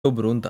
ಒಬ್ರು ಅಂತ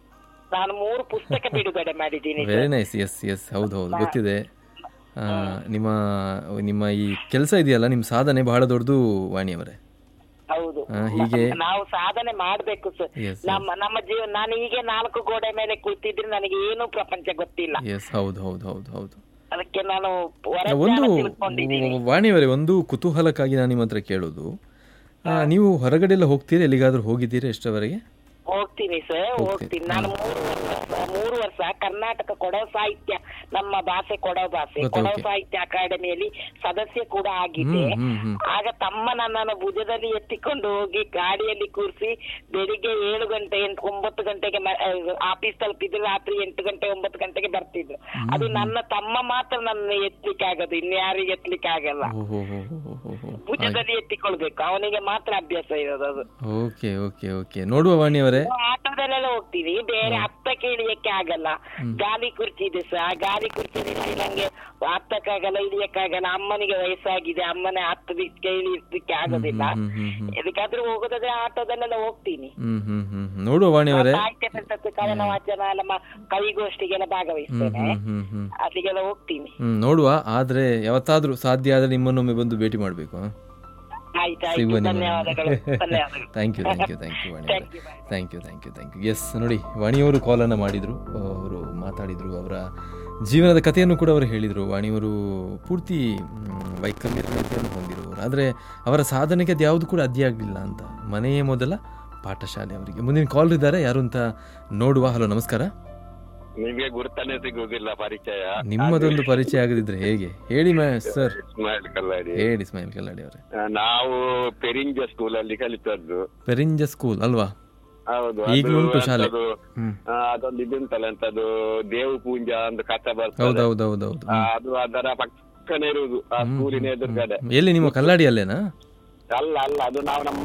ನಾನು ಮೂರು ಪುಸ್ತಕ ಬಿಡುಗಡೆ ಮಾಡಿದ್ದೀನಿ ವೆರಿ ನೈಸ್ ಎಸ್ ಎಸ್ ಹೌದು ಹೌದು ಗೊತ್ತಿದೆ ಆ, ನಿಮ್ಮ ನಿಮ್ಮ ಈ ಕೆಲಸ ಇದೆಯಲ್ಲ ನಿಮ್ಮ ಸಾಧನೆ ಬಹಳ ದೊಡ್ಡದು ವಾಣಿಯವರೇ ಹೌದು ಆ, ಹೀಗೆ ನಾವು ಸಾಧನೆ ಮಾಡ್ಬೇಕು ಸರ್ ಎಸ್ ನಮ್ಮ ನಮ್ಮ ಜೀವ ನಾನು ಹೀಗೆ ನಾಲ್ಕು ಗೋಡೆ ಮೇಲೆ ಕೂತಿದ್ರೆ ನನಗೆ ಏನು ಪ್ರಪಂಚ ಗೊತ್ತಿಲ್ಲ ಎಸ್ ಹೌದು ಹೌದು ಹೌದು ಹೌದು ಅದಕ್ಕೆ ನಾನು ಒಂದು ಹೊರಜ್ಞಾನ ತಿಳ್ಕೊಂಡಿದ್ದೀನಿ ವಾಣಿಯವರೇ ಒಂದು ಕುತೂಹಲಕ್ಕಾಗಿ ನಾನು ನಿಮ್ಮ ಹತ್ರ ಕೇಳೋದು ಆ, ನೀವು ಹೊರಗಡೆ ಎಲ್ಲ ಹೋಗ್ತೀರಾ ಎಲ್ಲಿಗಾದ್ರೂ ಹೋಗಿದ್ದೀರಾ ಎಷ್ಟರವರೆಗೆ ಹೋಗ್ತೀನಿ ಸರ್ ಹೋಗ್ತೀನಿ ನಾನು ಮೂರು ವರ್ಷ ಮೂರು ವರ್ಷ ಕರ್ನಾಟಕ ಕೊಡವ ಸಾಹಿತ್ಯ ನಮ್ಮ ಭಾಷೆ ಕೊಡವ ಭಾಷೆ ಗೊತ್ತು, ಕೊಡವ okay. ಸಾಹಿತ್ಯ ಅಕಾಡೆಮಿಯಲ್ಲಿ ಸದಸ್ಯ ಕೂಡ ಆಗಿದೆ ಹ್ಮ್ ಹ್ಮ್ ಹ್ಮ್ ಆಗ ತಮ್ಮ ನನ್ನನ್ನು ಭುಜದಲ್ಲಿ ಎತ್ತಿಕೊಂಡು ಹೋಗಿ ಗಾಡಿಯಲ್ಲಿ ಕೂರಿಸಿ ಬೆಳಿಗ್ಗೆ ಏಳು ಗಂಟೆ ಎಂಟು ಒಂಬತ್ತು ಗಂಟೆಗೆ ಆಫೀಸ್ ತಲುಪಿದ್ರು ರಾತ್ರಿ ಎಂಟು ಗಂಟೆ ಒಂಬತ್ತು ಗಂಟೆಗೆ ಬರ್ತಿದ್ರು ಅದು ನನ್ನ ತಮ್ಮ ಮಾತ್ರ ನನ್ನ ಎತ್ತಲಿಕ್ಕೆ ಆಗದು ಇನ್ಯಾರಿಗೆ ಎತ್ತಲಿಕ್ಕೆ ಆಗಲ್ಲ ಓಹೋ ಹೋ ಹೋ ಹೋ ಹೋ ಹೋ ಭುಜದಲ್ಲಿ ಎತ್ತಿಕೊಳ್ಬೇಕು ಅವನಿಗೆ ಮಾತ್ರ ಅಭ್ಯಾಸ ಇರೋದು ಅದು ಓಕೆ ಓಕೆ ಓಕೆ ನೋಡುವ ವಾಣಿಯವರೇ ಆಟೋದಲ್ಲೆಲ್ಲ ಹೋಗ್ತೀವಿ ಬೇರೆ ಹತ್ತಕ್ಕೆ ಇಳಿಯಕ್ಕೆ ಆಗಲ್ಲ ಗಾಲಿ ಕುರ್ಚಿ ಇದೆ ಸರ್ ಆ ಗಾಲಿ ಕುರ್ಚಿಯಲ್ಲಿ ನಂಗೆ ಹತ್ತಕ್ಕಾಗಲ್ಲ ಇಳಿಯಕ್ಕಾಗಲ್ಲ ಅಮ್ಮನಿಗೆ ವಯಸ್ಸಾಗಿದೆ ಅಮ್ಮನೇ ಹತ್ತದಿಕ್ಕೆ ಇಳಿಯಕ್ಕೆ ಆಗೋದಿಲ್ಲ ಹ್ಮ್ ಹ್ಮ್ ಹ್ಮ್ ಎದಕ್ಕಾದ್ರೂ ಹೋಗೋದಾದ್ರೆ ಆಟೋದಲ್ಲೆಲ್ಲ ಹೋಗ್ತೀನಿ ಹ್ಮ್ ಹ್ಮ್ ಹ್ಮ್ ಹ್ಮ್. ನೋಡುವ ವಾಣಿಯವರೇ ಸಾಹಿತ್ಯ ಪರಿಷತ್ತು ಕವನ ವಾಚನ ಎಲ್ಲ ಮ- ಕವಿಗೋಷ್ಠಿಗೆಲ್ಲ ಭಾಗವಹಿಸ್ತೇನೆ ಹ್ಮ್ ಹ್ಮ್ ಹ್ಮ್ ಅಲ್ಲಿಗೆಲ್ಲ ಹೋಗ್ತೀನಿ ಹ್ಮ್ ನೋಡುವ ಆದ್ರೆ ಯಾವತ್ತಾದ್ರೂ ಸಾಧ್ಯ ಆದ್ರೆ ನಿಮ್ಮನ್ನೊಮ್ಮೆ ಬಂದು ಭೇಟಿ ಮಾಡಬೇಕು ಆಯ್ತಾಯ್ತು ಸಿಗುವ ನಿಮ್ಮ ಧನ್ಯವಾದಗಳು ಧನ್ಯವಾದಗಳು thank you thank you thank you ವಾಣಿಯವರೇ Thank you, bye. Thank you thank you thank you yes ನೋಡಿ ವಾಣಿಯವರು ಕಾಲನ್ನು ಮಾಡಿದರು ಅವರು ಮಾತಾಡಿದರು ಅವರ ಜೀವನದ ಕಥೆಯನ್ನು ಕೂಡ ಅವರು ಹೇಳಿದರು ವಾಣಿಯವರು ಪೂರ್ತಿ ಮ್, ವೈಕಲ್ಯತೆಯನ್ನು ಹೊಂದಿರುವವರು ಆದರೆ ಅವರ ಸಾಧನೆಗೆ ಅದು ಯಾವುದು ಕೂಡ ಅಡ್ಡಿ ಆಗಲಿಲ್ಲ ಅಂತ ಮನೆಯೇ ಮೊದಲ ಪಾಠಶಾಲೆ ಅವರಿಗೆ ಮುಂದಿನ ಕಾಲ್ ಇದ್ದಾರೆ ಯಾರು ಅಂತ ನೋಡುವ ಹಲೋ ನಮಸ್ಕಾರ ನಿಮ್ಗೆ ಗುರುತನೇ ಸಿಗುವುದಿಲ್ಲ ಪರಿಚಯ ನಿಮ್ಮದೊಂದು ಪರಿಚಯ ಆಗದಿದ್ರೆ ಹೇಗೆ ಹೇಳಿ ಮ್ಯಾ ಸರ್ ಇಸ್ಮಾಯಿಲ್ ಕಲ್ಲಾಡಿ ಹೇಳಿ ಸ್ಮೈಲ್ ಕಲ್ಲಾಡಿ ಅವರೇ ಆ, ನಾವು ಪೆರಿಂಜ ಸ್ಕೂಲ್ ಅಲ್ಲಿ ಕಲಿತದ್ದು ಪೆರಿಂಜ ಸ್ಕೂಲ್ ಅಲ್ವಾ ಹೌದು ಈಗ್ಲೂ ಅದು ಉಂಟು ಶಾಲೆ. ಎಂತದು, ಹ್ಮ್ ಆ, ಅದೊಂದು ಇದುಂಟಲ್ಲ ಎಂತದು ದೇವು ಪೂಂಜ ಅಂತ ಕಥೆ ಬರ್ತದೆ ಹೌದೌದೌದೌದು ಆ, ಅದು ಅದರ ಪಕ್ಕನೆ ಇರುವುದು ಆ ಸ್ಕೂಲಿನ ಎದುರುಗಡೆ ಎಲ್ಲಿ ನಿಮ್ಮ ಕಲ್ಲಾಡಿ ಅಲ್ಲೇನಾ ಅಲ್ಲ ಅಲ್ಲ ಅದು ನಾವು ನಮ್ಮ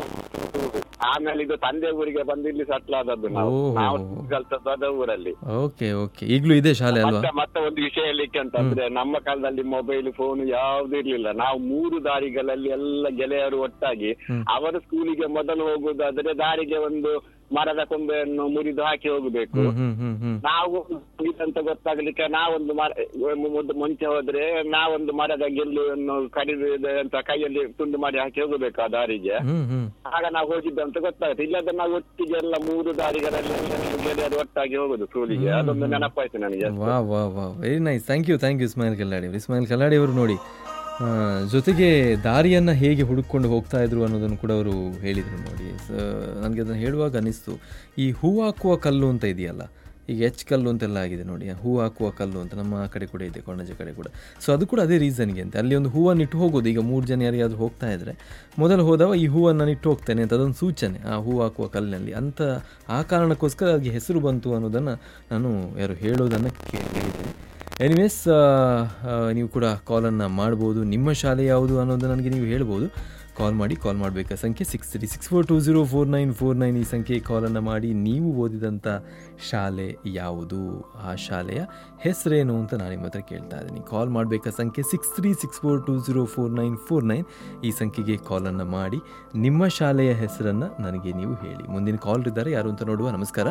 ಆಮೇಲೆ ಇದು ತಂದೆ ಊರಿಗೆ ಬಂದು ಇಲ್ಲಿ ಸಟ್ಲ್ ಆದದ್ದು ನಾವು ಓಹೋ. ನಾವು ಕಲ್ತದ್ದು ಅದ ಊರಲ್ಲಿ ಓಕೆ ಓಕೆ ಈಗಲೂ ಇದೆ ಶಾಲೆ ಅಲ್ವಾ ಮತ್ತೆ ಮತ್ತೆ ಒಂದು ವಿಷಯ ಹೇಳಲಿಕ್ಕೆ ಅಂತಂದ್ರೆ ನಮ್ಮ ಕಾಲದಲ್ಲಿ ಮೊಬೈಲ್ ಫೋನ್ ಯಾವ್ದು ಇರ್ಲಿಲ್ಲ ನಾವು ಮೂರು ದಾರಿಗಳಲ್ಲಿ ಎಲ್ಲ ಗೆಳೆಯರು ಒಟ್ಟಾಗಿ ಹ್ಮ್. ಅವರ ಸ್ಕೂಲಿಗೆ ಮೊದಲು ಹೋಗುದಾದ್ರೆ ದಾರಿಗೆ ಒಂದು ಮರದ ಕೊಂಬೆಯನ್ನು ಮುರಿದು ಹಾಕಿ ಹೋಗಬೇಕು ಹ್ಮ್ ಹ್ಮ್ ಹ್ಮ್ ಹ್ಮ್ ನಾವು ಅಂತ ಗೊತ್ತಾಗ್ಲಿಕ್ಕೆ ನಾವೊಂದು ಮರ ಒಂದು ಮುಂಚೆ ಹೋದ್ರೆ ನಾವೊಂದು ಮರದ ಗೆಲ್ಲುವನ್ನು ಕಡಿದು ಅಂತ ಕೈಯಲ್ಲಿ ತುಂಡು ಮಾಡಿ ಹಾಕಿ ಹೋಗಬೇಕು ಆ ದಾರಿಗೆ ಹ್ಮ್ ಹ್ಮ್ ಆಗ ನಾವು ಹೋಗಿದ್ದು ಅಂತ ಗೊತ್ತಾಗುತ್ತೆ ಇಲ್ಲದ್ರೆ ನಾವು ಒಟ್ಟಿಗೆ ಎಲ್ಲ ಮೂರು ದಾರಿಗಳಲ್ಲಿ ಗೆಳೆಯರು ಒಟ್ಟಾಗಿ ಹೋಗುದು ಸ್ಕೂಲಿಗೆ ಅದೊಂದು ನೆನಪಾಯ್ತು ನನಗೆ ವಾ ವಾ ವಾ very nice thank you thank you Ismail Kalladi ಅವರು ಇಸ್ಮಾಯಿಲ್ ಕಲ್ಲಾಡಿ ಅವರು ನೋಡಿ ಆ, ಜೊತೆಗೆ ದಾರಿಯನ್ನು ಹೇಗೆ ಹುಡುಕೊಂಡು ಹೋಗ್ತಾ ಇದ್ರು ಅನ್ನೋದನ್ನು ಕೂಡ ಅವರು ಹೇಳಿದರು ನೋಡಿ ಸೊ ನನಗೆ ಅದನ್ನು ಹೇಳುವಾಗ ಅನ್ನಿಸ್ತು ಈ ಹೂ ಹಾಕುವ ಕಲ್ಲು ಅಂತ ಇದೆಯಲ್ಲ ಈಗ ಎಚ್ ಕಲ್ಲು ಅಂತೆಲ್ಲ ಆಗಿದೆ ನೋಡಿ ಹೂ ಹಾಕುವ ಕಲ್ಲು ಅಂತ ನಮ್ಮ ಕಡೆ ಕೂಡ ಇದೆ ಕೊಂಡಜ ಕಡೆ ಕೂಡ ಸೊ ಅದು ಕೂಡ ಅದೇ ರೀಸನ್ಗೆ ಅಂತ ಅಲ್ಲಿ ಒಂದು ಹೂವನ್ನು ಇಟ್ಟು ಹೋಗೋದು ಈಗ ಮೂರು ಜನ ಯಾರಿಗಾದ್ರೂ ಹೋಗ್ತಾ ಇದ್ದರೆ ಮೊದಲು ಹೋದವ ಈ ಹೂವನ್ನು ನಾನು ಇಟ್ಟು ಹೋಗ್ತೇನೆ ಅಂತ ಅದೊಂದು ಸೂಚನೆ ಆ ಹೂ ಹಾಕುವ ಕಲ್ಲಿನಲ್ಲಿ ಅಂತ ಆ ಕಾರಣಕ್ಕೋಸ್ಕರ ಅದಕ್ಕೆ ಹೆಸರು ಬಂತು ಅನ್ನೋದನ್ನು ನಾನು ಯಾರು ಹೇಳೋದನ್ನು ಕೇಳಿದ್ದೇನೆ ಎನಿವೇಸ್ ನೀವು ಕೂಡ ಕಾಲನ್ನು ಮಾಡ್ಬೋದು ನಿಮ್ಮ ಶಾಲೆ ಯಾವುದು ಅನ್ನೋದು ನನಗೆ ನೀವು ಹೇಳ್ಬೋದು ಕಾಲ್ ಮಾಡಿ ಕಾಲ್ ಮಾಡಬೇಕಾ ಸಂಖ್ಯೆ six three six four two zero four nine four nine ಈ ಸಂಖ್ಯೆಗೆ ಕಾಲನ್ನು ಮಾಡಿ ನೀವು ಓದಿದಂಥ ಶಾಲೆ ಯಾವುದು ಆ ಶಾಲೆಯ ಹೆಸರೇನು ಅಂತ ನಾನು ನಿಮ್ಮ ಹತ್ರ ಕೇಳ್ತಾ ಇದ್ದೀನಿ ಕಾಲ್ ಮಾಡಬೇಕಾ ಸಂಖ್ಯೆ six three six four two zero four nine four nine ಈ ಸಂಖ್ಯೆಗೆ ಕಾಲನ್ನು ಮಾಡಿ ನಿಮ್ಮ ಶಾಲೆಯ ಹೆಸರನ್ನು ನನಗೆ ನೀವು ಹೇಳಿ ಮುಂದಿನ ಕಾಲ್ ಇದ್ದಾರೆ ಯಾರು ಅಂತ ನೋಡುವ ನಮಸ್ಕಾರ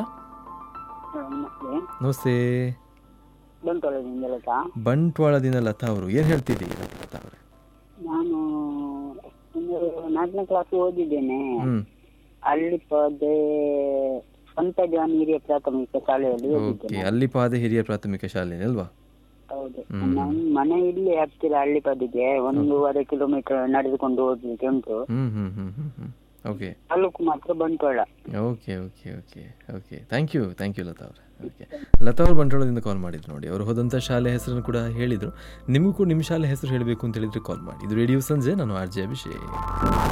ನಮಸ್ತೆ ಬಂಟ್ವಾಳದಿಂದ ಲತಾ ಬಂಟ್ವಾಳದಿಂದ ಲತಾ ಅವರು ಏನು ಹೇಳ್ತಿದ್ದೀರಿ ಲತಾ ಅವರೇ ನಾನು ಒಂದು ನಾಲ್ಕನೇ ಕ್ಲಾಸ್ ಓದಿದ್ದೇನೆ ಹ್ಮ್ ಅಲ್ಲಿ ಪದೇ ಸ್ವಂತ ಜಾನ್ ಹಿರಿಯ ಪ್ರಾಥಮಿಕ ಶಾಲೆಯಲ್ಲಿ ಓಕೆ ಓದಿದ್ದೇನೆ ಅಲ್ಲಿಪಾದೆ ಹಿರಿಯ ಪ್ರಾಥಮಿಕ ಶಾಲೆ ಅಲ್ವಾ ಹೌದು ಹ್ಮ್. ನಮ್ಮ ಮನೆ ಇಲ್ಲಿ ಹತ್ತಿರ ಹಳ್ಳಿಪಾದಿಗೆ ಒಂದೂವರೆ ಕಿಲೋಮೀಟರ್ ನಡೆದುಕೊಂಡು ಹೋಗ್ಲಿಕ್ಕೆ ಉಂಟು ಹ್ಮ್ ಹ್ಮ್ ಹ್ಮ್ ಹ್ಮ್ ಹ್ಮ್ ಓಕೆ ತಾಲೂಕು ಮಾತ್ರ Bantwal okay okay okay okay thank you thank you Latha ಅವರೇ ಓಕೆ ಲತಾ ಅವರು ಬಂಟ್ವಾಳದಿಂದ ಕಾಲ್ ಮಾಡಿದ್ರು ನೋಡಿ ಅವರು ಹೋದಂಥ ಶಾಲೆ ಹೆಸರನ್ನು ಕೂಡ ಹೇಳಿದರು ನಿಮಗೂ ಕೂಡ ನಿಮ್ಮ ಶಾಲೆ ಹೆಸರು ಹೇಳಬೇಕು ಅಂತ ಹೇಳಿದ್ರೆ ಕಾಲ್ ಮಾಡಿ ಇದು ರೇಡಿಯೋ ಸಂಜೆ ನಾನು ಆರ್ ಜೆ ಅಭಿಷೇಕ್